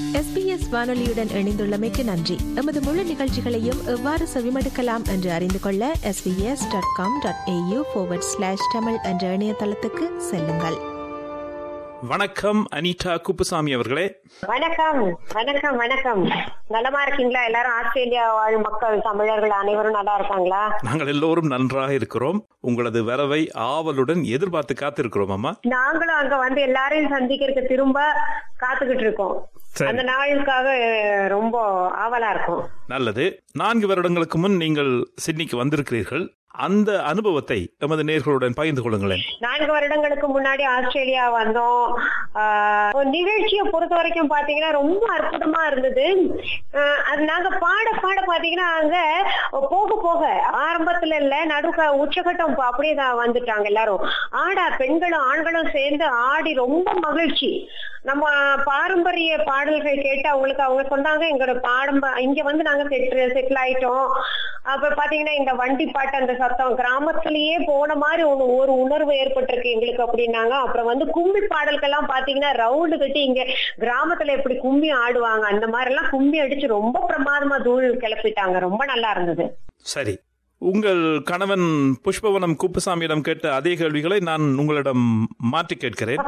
SBS வானொலியுடன் இணைந்துள்ளமைக்கு நன்றி எமது முழு நிகழ்ச்சிகளையும் எவ்வாறு செவிமடுக்கலாம் என்று அறிந்து கொள்ள SBS dot com dot AU slash Tamil என்ற இணையதளத்துக்கு செல்லுங்கள் வணக்கம் அனிதா குப்புசாமி அவர்களே வணக்கம் வணக்கம் வணக்கம் நலமா இருக்கீங்களா எல்லாரும் ஆஸ்திரேலியா வாழ் மக்கள் தமிழர்கள் அனைவரும் நல்லா இருக்காங்களா நாங்கள் எல்லோரும் நன்றாக இருக்கிறோம் உங்களது வரவை ஆவலுடன் எதிர்பார்த்து காத்திருக்கிறோம் அம்மா நாங்களும் அங்க வந்து எல்லாரையும் சந்திக்கிறதுக்கு திரும்ப காத்துக்கிட்டு இருக்கோம் சரி. அந்த நாளுக்காக அஹ், ரொம்ப ஆவலா இருக்கும் நல்லது நான்கு வருடங்களுக்கு முன் நீங்கள் சிட்னிக்கு வந்திருக்கிறீர்கள் அந்த அனுபவத்தை எமது நேர்களுடன் பகிர்ந்து கொள்ளுங்களேன் நான்கு வருடங்களுக்கு முன்னாடி ஆஸ்திரேலியா வந்தோம் ஆஹ், ஒரு நிகழ்ச்சியை பொறுத்த வரைக்கும் பாத்தீங்கன்னா ரொம்ப அற்புதமா இருந்தது ஆஹ், அது நாங்க பாட பாட பாத்தீங்கன்னா அங்க போக போக ஆரம்பத்துல இல்ல நடுக்க உச்சகட்டம் ப- அப்படியே தான் வந்துட்டாங்க எல்லாரும் ஆடா பெண்களும் ஆண்களும் சேர்ந்து ஆடி ரொம்ப மகிழ்ச்சி நம்ம பாரம்பரிய பாடல்கள் கேட்டு அவங்களுக்கு அவங்க சொன்னாங்க எங்களோட பாரம்ப இங்க வந்து நாங்க செட்டில் செட்டில் ஆயிட்டோம் அப்ப பாத்தீங்கன்னா இந்த வண்டி பாட்டு அந்த சத்தம் கிராமத்திலேயே போன மாதிரி ஒண்ணு ஒரு உணர்வு ஏற்பட்டிருக்கு எங்களுக்கு அப்படின்னாங்க அப்புறம் வந்து கும்மி பாடல்கள்லாம் பாத்தீங்கன்னா ரவுண்டு கட்டி இங்க கிராமத்துல எப்படி கும்மி ஆடுவாங்க அந்த மாதிரி எல்லாம் கும்மி அடிச்சு ரொம்ப பிரமாதமா தூள் கிளப்பிட்டாங்க ரொம்ப நல்லா இருந்தது சரி உங்கள் கணவன் புஷ்பவனம் குப்புசாமியிடம் கேட்ட அதே கேள்விகளை நான் உங்களிடம் மாற்றி கேட்கிறேன்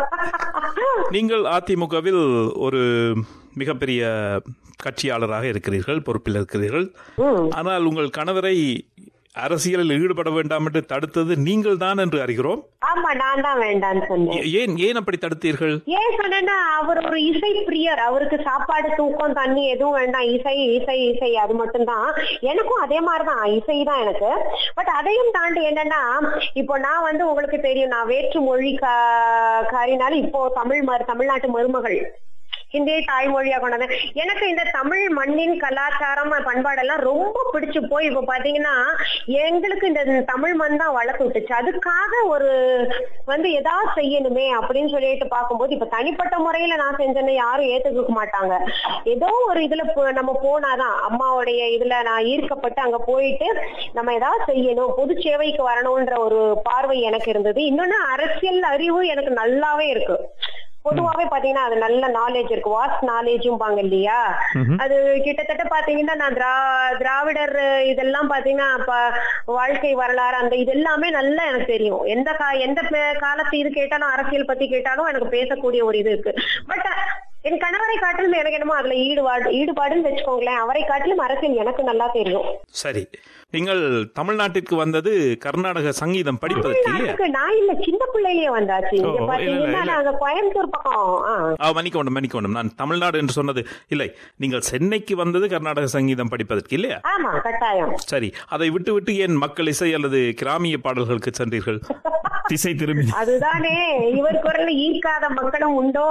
நீங்கள் அதிமுகவில் ஒரு மிகப்பெரிய கட்சியாளராக இருக்கிறீர்கள் பொறுப்பில் இருக்கிறீர்கள் ம். ஆனால் உங்கள் கணவரை அரசியலில் ஈடுபட வேண்டாம் என்று தடுத்தது நீங்கள் தான் என்று அறிகிறோம் ஆமா நான் தான் வேண்டான்னு சொன்னேன் ஏ- ஏன் ஏன் அப்படி தடுத்தீர்கள் ஏன் சொன்னேன்னா அவர் ஒரு இசை பிரியர் அவருக்கு சாப்பாடு தூக்கம் தண்ணி எதுவும் வேண்டாம் இசை இசை இசை அது மட்டும்தான் எனக்கும் அதே மாதிரிதான் இசை தான் எனக்கு பட் அதையும் தாண்டி என்னன்னா இப்போ நான் வந்து உங்களுக்கு தெரியும் நான் வேற்று மொழி கா- காரினால இப்போ தமிழ் மரு தமிழ்நாட்டு மருமகள் ஹிந்தியை தாய்மொழியா கொண்டது எனக்கு இந்த தமிழ் மண்ணின் கலாச்சாரம் பண்பாடெல்லாம் ரொம்ப பிடிச்சு போய் இப்ப பாத்தீங்கன்னா எங்களுக்கு இந்த தமிழ் மண் தான் வளர்த்து விட்டுச்சு அதுக்காக ஒரு வந்து ஏதாவது செய்யணுமே அப்படின்னு சொல்லிட்டு பார்க்கும்போது இப்ப தனிப்பட்ட முறையில நான் செஞ்சேன்னு யாரும் ஏத்துக்க மாட்டாங்க ஏதோ ஒரு இதுல போ- நம்ம போனாதான் அம்மாவுடைய இதுல நான் ஈர்க்கப்பட்டு அங்க போயிட்டு நம்ம ஏதாவது செய்யணும் பொது சேவைக்கு வரணும்ன்ற ஒரு பார்வை எனக்கு இருந்தது இன்னொன்னு அரசியல் அறிவு எனக்கு நல்லாவே இருக்கு பொதுவாவே பாத்தீங்கன்னா அது நல்ல நாலேஜ் இருக்கு வாஸ்ட் நாலேஜும் பாங்க இல்லையா அது கிட்டத்தட்ட பாத்தீங்கன்னா நான் திரா திராவிடர் இதெல்லாம் பாத்தீங்கன்னா அப்ப வாழ்க்கை வரலாறு அந்த இது எல்லாமே நல்லா எனக்கு தெரியும் எந்த கா எந்த பே- காலத்து இது கேட்டாலும் அரசியல் பத்தி கேட்டாலும் எனக்கு பேசக்கூடிய ஒரு இது இருக்கு பட் என் கணவரை காட்டிலும் எனக்கு என்னமோ அதுல ஈடுபாடு ஈடுபாடுன்னு வச்சுக்கோங்களேன் அவரை காட்டிலும் அரசியல் எனக்கு நல்லா தெரியும் சரி நீங்கள் தமிழ்நாட்டிற்கு வந்தது கர்நாடக சங்கீதம் படிப்பதற்கு இல்லையா தமிழ்நாட்டுக்கு நான் இல்ல சின்ன பிள்ளையிலேயே வந்தாச்சு இங்க ஓ, இல்ல, பாத்தீங்கன்னா இல்ல. நாங்க கோயம்புத்தூர் பக்கம் ஆ. ஆ மன்னிக்கணும் மன்னிக்கணும் நான் தமிழ்நாடு என்று சொன்னது இல்லை நீங்கள் சென்னைக்கு வந்தது கர்நாடக சங்கீதம் படிப்பதற்கு இல்லையா ஆமா கட்டாயம் சரி அதை விட்டு விட்டு ஏன் மக்கள் இசை அல்லது கிராமிய பாடல்களுக்கு சென்றீர்கள் திசை திரும்பி அதுதானே இவர் குரல்ல ஈர்க்காத மக்களும் உண்டோ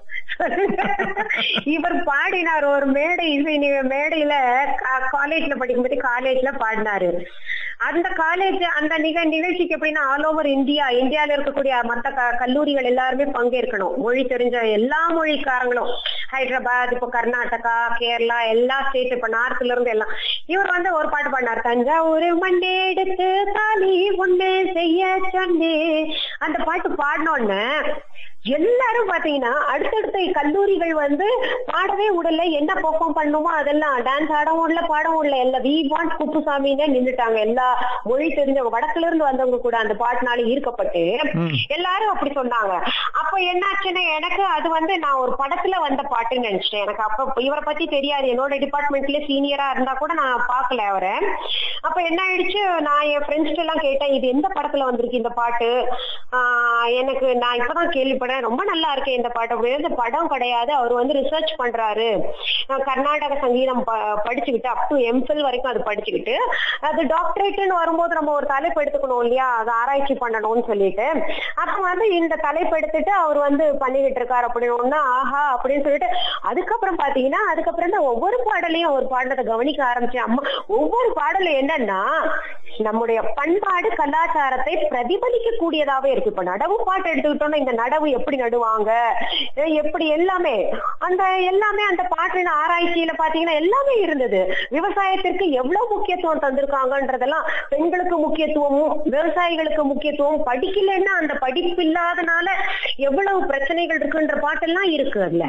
இவர் பாடினார் ஒரு மேடை இசை நி- மேடையில காலேஜ்ல படிக்கும்போது காலேஜ்ல பாடினாரு அந்த காலேஜ் அந்த நிக நிகழ்ச்சிக்கு எப்படின்னா ஆல் ஓவர் இந்தியா இந்தியால இருக்கக்கூடிய மத்த க- கல்லூரிகள் எல்லாருமே பங்கேற்கணும் மொழி தெரிஞ்ச எல்லா மொழிக்காரங்களும் ஹைதராபாத் இப்போ கர்நாடகா கேரளா எல்லா ஸ்டேட் இப்ப நார்த்ல இருந்து எல்லாம் இவர் வந்து ஒரு பாட்டு பாடினார் தஞ்சாவூர் மண்டே எடுத்து தாலி ஒண்ணு செய்ய சொன்னே அந்த பாட்டு பாடினோன்னு எல்லாரும் பாத்தீங்கன்னா அடுத்தடுத்த கல்லூரிகள் வந்து பாடவே விடல என்ன பெர்ஃபார்ம் பண்ணுமோ அதெல்லாம் டான்ஸ் ஆடவும் இல்ல பாடவும் இல்ல எல்லாம் வி வாண்ட் குப்புசாமின்னு நின்னுட்டாங்க எல்லா மொழி தெரிஞ்சவங்க வடக்குல இருந்து வந்தவங்க கூட அந்த பாட்டுனால ஈர்க்கப்பட்டு எல்லாரும் அப்படி சொன்னாங்க அப்ப என்னாச்சுன்னா எனக்கு அது வந்து நான் ஒரு படத்துல வந்த பாட்டுன்னு நினைச்சிட்டேன் எனக்கு அப்ப இவரை பத்தி தெரியாது என்னோட டிபார்ட்மெண்ட்ல சீனியரா இருந்தா கூட நான் பார்க்கல அவரை அப்ப என்ன ஆயிடுச்சு நான் என் ஃப்ரெண்ட்ஸ் எல்லாம் கேட்டேன் இது எந்த படத்துல வந்திருக்கு இந்த பாட்டு ஆஹ் எனக்கு நான் இப்பதான் கேள்விப்படேன் ரொம்ப நல்லா இருக்கு இந்த பாட்டு அப்படின்னு இந்த படம் கிடையாது அவர் வந்து ரிசர்ச் பண்றாரு அஹ் கர்நாடக சங்கீதம் ப- படிச்சுக்கிட்டு அப் டு எம்ஃபில் வரைக்கும் அது படிச்சுக்கிட்டு அது டாக்டரேட்னு வரும்போது நம்ம ஒரு தலைப்பு எடுத்துக்கணும் இல்லையா அது ஆராய்ச்சி பண்ணணும்னு சொல்லிட்டு அப்ப வந்து இந்த தலைப்பு எடுத்துட்டு அவர் வந்து பண்ணிக்கிட்டு இருக்காரு அப்படின்னு ஒண்ணு ஆஹா அப்படின்னு சொல்லிட்டு அதுக்கப்புறம் பாத்தீங்கன்னா அதுக்கப்புறம் தான் ஒவ்வொரு பாடலையும் அவர் பாடினதை கவனிக்க ஆரம்பிச்சேன் அம்மா ஒவ்வொரு பாடலும் என்னன்னா நம்முடைய பண்பாடு கலாச்சாரத்தை பிரதிபலிக்க கூடியதாவே இருக்கு இப்ப நடவு பாட்டு எடுத்துக்கிட்டோம்னா இந்த நடவு எப்படி நடுவாங்க அஹ் எப்படி எல்லாமே அந்த எல்லாமே அந்த பாட்டின் ஆராய்ச்சியில பாத்தீங்கன்னா எல்லாமே இருந்தது விவசாயத்திற்கு எவ்வளவு முக்கியத்துவம் தந்திருக்காங்கன்றதெல்லாம் பெண்களுக்கு முக்கியத்துவமும் விவசாயிகளுக்கு முக்கியத்துவம் படிக்கலைன்னா அந்த படிப்பு இல்லாதனால எவ்வளவு பிரச்சனைகள் இருக்குன்ற பாட்டெல்லாம் இருக்கு அதுல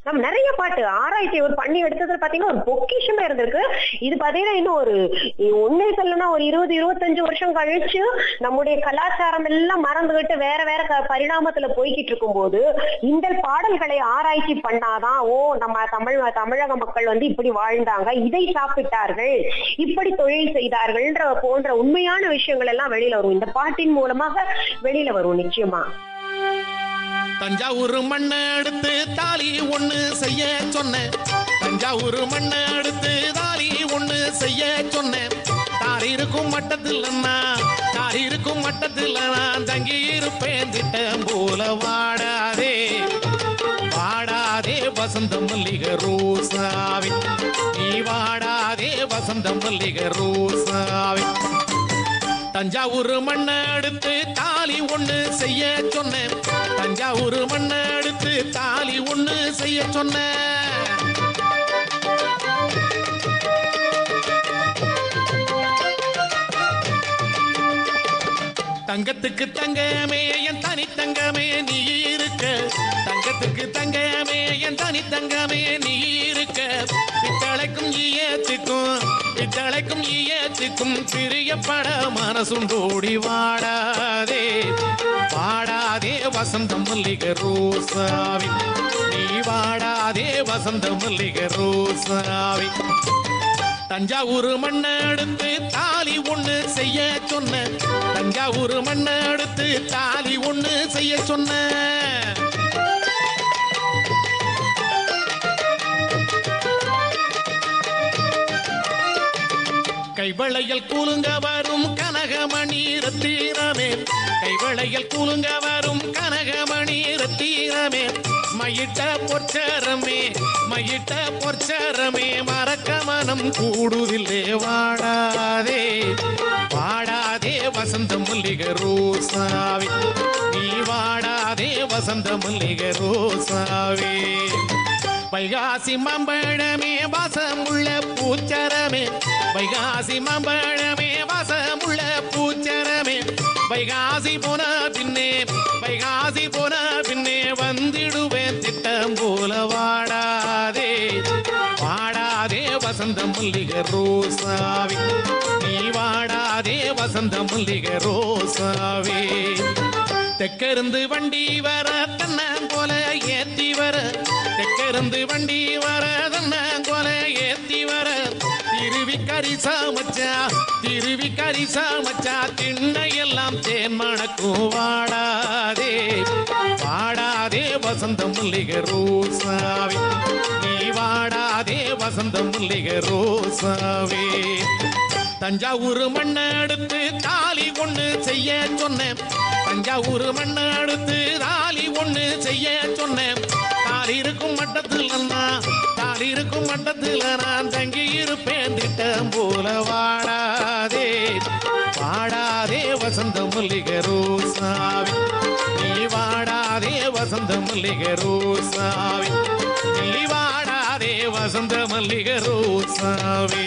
நம்ம நிறைய பாட்டு ஆராய்ச்சி ஒரு பண்ணி எடுத்ததுல பாத்தீங்கன்னா ஒரு பொக்கிஷமே இருந்திருக்கு இது பாத்தீங்கன்னா இன்னும் ஒரு உண்மை சொல்லணும்னா ஒரு இருபது இருபத்தஞ்சு வருஷம் கழிச்சு நம்முடைய கலாச்சாரம் எல்லாம் மறந்துகிட்டு வேற வேற க- பரிணாமத்துல போய்கிட்டு இருக்கும்போது இந்த பாடல்களை ஆராய்ச்சி பண்ணாதான் ஓ நம்ம தமிழ் தமிழக மக்கள் வந்து இப்படி வாழ்ந்தாங்க இதை சாப்பிட்டார்கள் இப்படி தொழில் செய்தார்கள்ன்ற போன்ற உண்மையான விஷயங்கள் எல்லாம் வெளியில வரும் இந்த பாட்டின் மூலமாக வெளியில வரும் நிச்சயமா தஞ்சாவூர் மண்ணை எடுத்து தாலி ஒண்ணு செய்ய சொன்னேன் தஞ்சாவூர் மண்ணை எடுத்து தாலி ஒண்ணு செய்ய சொன்னேன் தார் இருக்கும் மட்டத்தில் நான் தார் இருக்கும் மட்டத்தில் நான் தங்கி இருப்பேன் திட்டம் போல வாடாதே வாடாதே வசந்த மல்லிகை ரோசாவே நீ வாடாதே வசந்த மல்லிகை ரோசாவே தஞ்சாவூர் மண்ணை எடுத்து தாலி ஒண்ணு செய்ய சொன்னேன் தஞ்சாவூர் மண்ணை எடுத்து தாலி ஒண்ணு செய்ய சொன்னேன் தங்கத்துக்கு தங்கமே என் தனி தங்கமே நீ இருக்க தங்கத்துக்கு தங்கமே என் தனி தங்கமே நீ இருக்க பித்தளைக்கும் ஈயத்துக்கும் பித்தளைக்கும் ஈயத்துக்கும் பிரியப்பட மனசுண்டோடி வாடாதே வாடாதே வசந்த மல்லிகை ரோசாவி நீ வாடாதே வசந்த மல்லிகை ரோசாவி தஞ்சாவூர் மண்ணை எடுத்து தாலி ஒண்ணு செய்ய சொன்ன தஞ்சாவூர் மண்ணை எடுத்து தாலி ஒண்ணு செய்ய சொன்ன கைவளையல் கூலுங்க வரும் கனகமணி ரத்தீரமே கைவளையல் கூலுங்க வரும் கனகமணி ரத்தீரமே மயிட்ட பொற்சரமே மயிட்ட பொற்சரமே மறக்க மனம் கூடுதில்லே வாடாதே வாடாதே வசந்த மல்லிகை ரோசாவே நீ வாடாதே வசந்த மல்லிகை ரோசாவே வைகாசி மம்பழமே வாசமுள்ள பூச்சரமே வைகாசி மம்பழமே வாசமுள்ள பூச்சரமே வைகாசி போன பின்னே வைகாசி போன பின்னே வந்திடுவேன் திட்டம் போல வாடாதே வாடாதே வசந்த மல்லிகை ரோசாவி நீ வாடாதே வசந்த மல்லிகை ரோசாவே தெற்கிருந்து வண்டி வர தன்னங்கோல ஏத்தி வர தெற்கிருந்து வண்டி வர தன்னங்கோல ஏத்தி வர திருவி கரிசா மச்சா திருவி கரிசா மச்சா திண்ணையெல்லாம் தேன் மணக்கும் வாடாதே வாடாதே வசந்த மல்லிகை ரோசாவே நீ வாடாதே வசந்த மல்லிகை ரோசாவே தஞ்சாவூர் மண்ணை எடுத்து தாலி ஒண்ணு செய்ய சொன்னேன் தஞ்சாவூர் மண்ணை எடுத்து தாலி ஒண்ணு செய்ய சொன்னேன் தாலி இருக்கும் மட்டத்தில் நான் தாலி இருக்கும் மட்டத்தில் நான் தங்கி இருப்பேன் திட்டம் போல வாடாதே வாடாதே வசந்த மல்லிகை ரோசாவி நீ வாடாதே வசந்த மல்லிகை ரோசாவி நீ வாடாதே வசந்த மல்லிகை ரோசாவே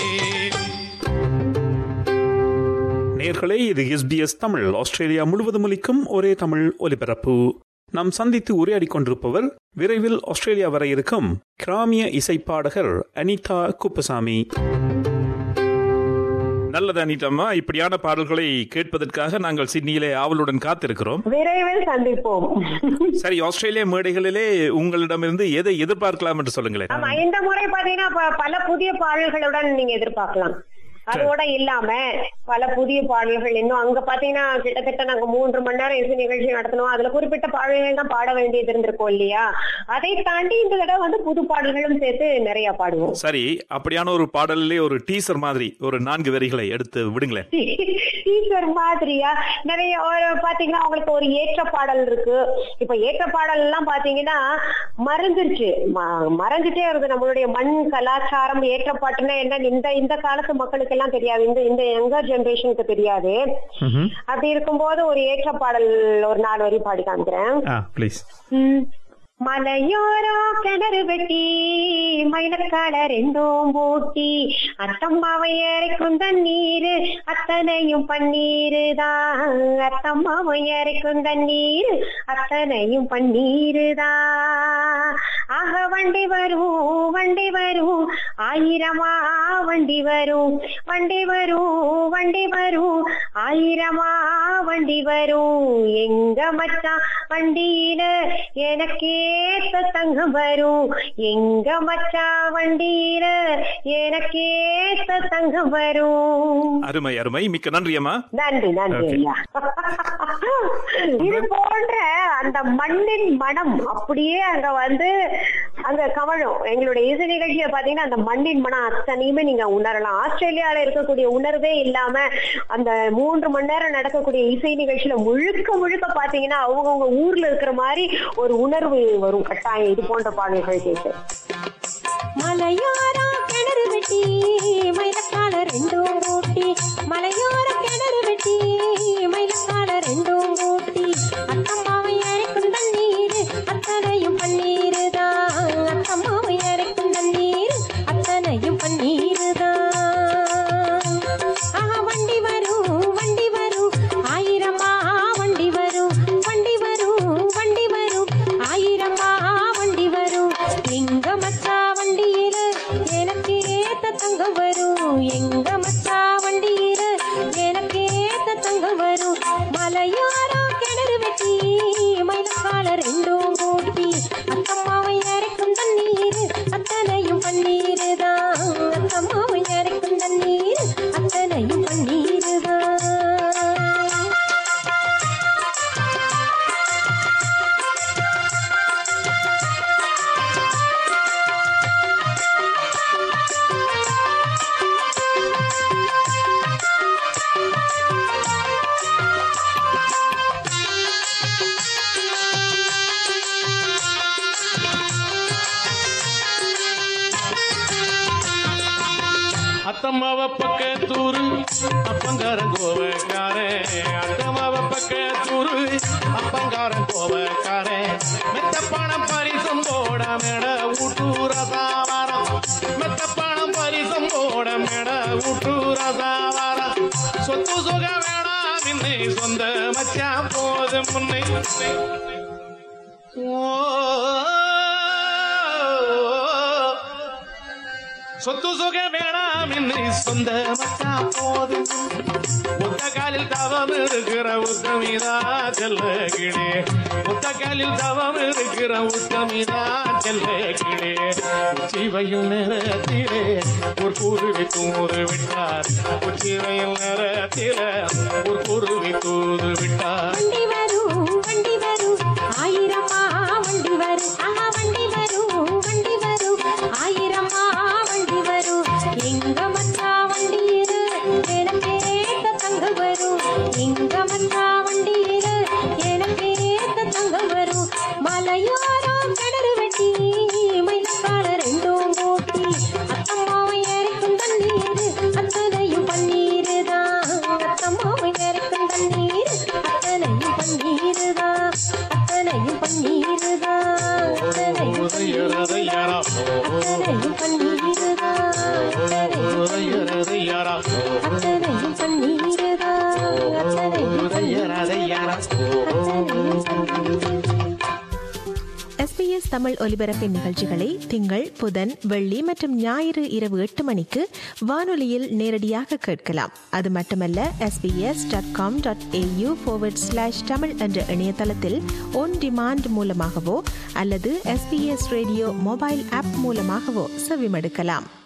நேர்களே இது எஸ்பிஎஸ் தமிழ் ஆஸ்திரேலியா முழுவதும் ஒலிக்கும் ஒரே தமிழ் ஒலிபரப்பு நாம் சந்தித்து உரையாடிக் கொண்டிருப்பவர் விரைவில் ஆஸ்திரேலியா வர இருக்கும் கிராமிய இசைப்பாடகர் அனிதா குப்பசாமி நல்லது அனிதம்மா இப்படியான பாடல்களை கேட்பதற்காக நாங்கள் சிட்னியிலே ஆவலுடன் காத்திருக்கிறோம் விரைவில் சந்திப்போம் சரி ஆஸ்திரேலியா மேடைகளிலே உங்களிடமிருந்து எதை எதிர்பார்க்கலாம் என்று சொல்லுங்களேன் ஆமா இந்த முறை பாத்தீங்கன்னா ப- பல புதிய பாடல்களுடன் நீங்க எதிர்பார்க்கலாம் அதோட இல்லாம பல புதிய பாடல்கள் இன்னும் அங்க பாத்தீங்கன்னா கிட்டத்தட்ட நாங்க மூன்று மணி நேரம் இசை நிகழ்ச்சி நடத்தணும் அதுல குறிப்பிட்ட பாடல்கள் தான் பாட வேண்டியது இருந்திருக்கும் இல்லையா அதை தாண்டி இந்த தடவை வந்து புது பாடல்களும் சேர்த்து நிறைய பாடுவோம் சரி அப்படியான ஒரு பாடலிலே ஒரு டீசர் மாதிரி ஒரு நான்கு வரிகளை எடுத்து விடுங்களேன் டீச்சர் மாதிரியா நிறைய ஒரு பாத்தீங்கன்னா அவங்களுக்கு ஒரு ஏற்ற பாடல் இருக்கு இப்ப ஏற்ற பாடல் எல்லாம் பாத்தீங்கன்னா மறைஞ்சிருச்சு ம- மறைஞ்சிட்டே இருக்கு நம்மளுடைய மண் கலாச்சாரம் ஏற்ற பாட்டுன்னா என்ன இந்த இந்த காலத்து மக்களுக்கு எல்லாம் தெரியாது இந்த இந்த யங்கர் ஜெனரேஷனுக்கு தெரியாது அப்படி இருக்கும்போது ஒரு ஏற்ற பாடல் ஒரு நாலு வரி பாடி காமிக்கிறேன் ப்ளீஸ் ம். மலையோரோ கிணறு வெட்டி மயிலக்கால ரெண்டும் பூட்டி அத்தம்மாவை இறைக்கும் தண்ணீரு அத்தனையும் பன்னீருதான் அத்தம்மாவை இறைக்கும் தண்ணீரு அத்தனையும் பன்னீருதான் ஆக வண்டி வரும் வண்டி வரும் ஆயிரமா வண்டி வரும் வண்டி வரும் வண்டி வரும் ஆயிரமா வண்டி வரும் எங்க மச்சான் வண்டியில எனக்கேத்த தங்கம் வரும் எங்க மச்சான் வண்டியில எனக்கேத்த தங்கம் வரும் அருமை அருமை மிக்க நன்றி அம்மா நன்றி நன்றி Okay. ஐயா இது போன்ற அந்த மண்ணின் மனம் அப்படியே அங்க வந்து அங்க கவழும் எங்களுடைய இசை நிகழ்ச்சியை பாத்தீங்கன்னா அந்த மண்ணின் மனம் அத்தனையுமே நீங்க உணரலாம் ஆஸ்திரேலியால இருக்கக்கூடிய உணர்வே இல்லாம அந்த மூன்று மணி நேரம் நடக்கக்கூடிய இசை நிகழ்ச்சியில முழுக்க முழுக்க பாத்தீங்கன்னா அவங்கவுங்க ஊர்ல இருக்கிற மாதிரி ஒரு உணர்வு வரும் கட்டாயம் இது போன்ற பாடல்கள் கேட்டு மலையோர கிணறு வெட்டி மயிலக்கால ரெண்டும் கூட்டி மலையோர கிணறு வெட்டி மயிலக்கால ரெண்டும் கூட்டி அத்தம்மாவை அரைக்கும் தண்ணீர் அத்தனையும் பன்னீருதான் அத்தம்மாவை அரைக்கும் தண்ணீர் அத்தனையும் பன்னீருதான் ஆஹா வண்டி வரும் வண்டி வரும் ஆயிரமா வண்டி வரும் வண்டி வரும் வண்டி வரும் ஆயிரமா வண்டி வரும் எங்க மச்சா வண்டியில எனக்கு ஏத்த தங்கம் வரும் எங்க மச்சா வண்டியில எனக்கு ஏத்த தங்கம் வரும் மலையோரம் கிணறு வெட்டி மயிலக்கால ரெண்டும் கூட்டி அத்தம்மாவை அரைக்கும் தண்ணீர் அத்தனையும் பன்னீருதான் அத்தம்மாவை அரைக்கும் தண்ணீர் அத்தனையும் பன்னீருதான் அத்தம்மாவ பக்கத்தூரு அப்பங்காரன் கோவக்காரே அத்தம்மாவ பக்கத்தூரு அப்பங்காரன் கோவக்காரே மெத்த பணம் பரிசம் போட மேட ஊட்டூரசாவாரம் மெத்த பணம் பரிசம் போட மேட ஊட்டூரசாவாரம் சொத்து சுக வேணாம் இன்னை சொந்த மச்சான் போது முன்னை ஓ சொத்து சுக வேணாம் இன்னை சொந்த மக்கா போதும் ஒத்த காலில் தவம் இருக்கிற உத்தமிதா செல்ல கிளே ஒத்த காலில் தவம் இருக்கிற உத்தமிதா செல்ல கிளே உச்சிவையில் நேரத்திலே ஒரு குருவி தூது விட்டார் உச்சிவையில் நேரத்திலே ஒரு குருவி தூது விட்டார் வண்டி வரும் வண்டி வரும் ஆயிரமா வண்டி வரும் ஆஹா வண்டி வரும் வண்டி வரும் ஆயிரமா வண்டி வரும் எங்க மச்சா வண்டியிரு எனக்கு ஏத்த தங்க வரும் எங்க மச்சா வண்டியிரு எனக்கு ஏத்த தங்க வரும் மலையோரம் கிணறு வெட்டி மயிலக்கால ரெண்டும் கூட்டி அத்தம்மாவை இறக்கும் தண்ணீர் அத்தனையும் பன்னீருதான் அத்தம்மாவை இறக்கும் தண்ணீர் அத்தனையும் பன்னீருதான் அத்தனையும் பன்னீருதான் அத்தனையும் உதயரதையரா அத்தனையும் பன்னீருதான் உதயரதையரா அத்தனையும் பன்னீருதான் அத்தனையும் உதயரதையரா எஸ்பிஎஸ் தமிழ் ஒலிபரப்பின் நிகழ்ச்சிகளை திங்கள் புதன் வெள்ளி மற்றும் ஞாயிறு இரவு எட்டு மணிக்கு வானொலியில் நேரடியாக கேட்கலாம் அது மட்டுமல்ல SBS dot com dot AU slash Tamil என்ற இணையதளத்தில் ஒன் டிமாண்ட் மூலமாகவோ அல்லது எஸ்பிஎஸ் ரேடியோ மொபைல் ஆப் மூலமாகவோ செவிமடுக்கலாம்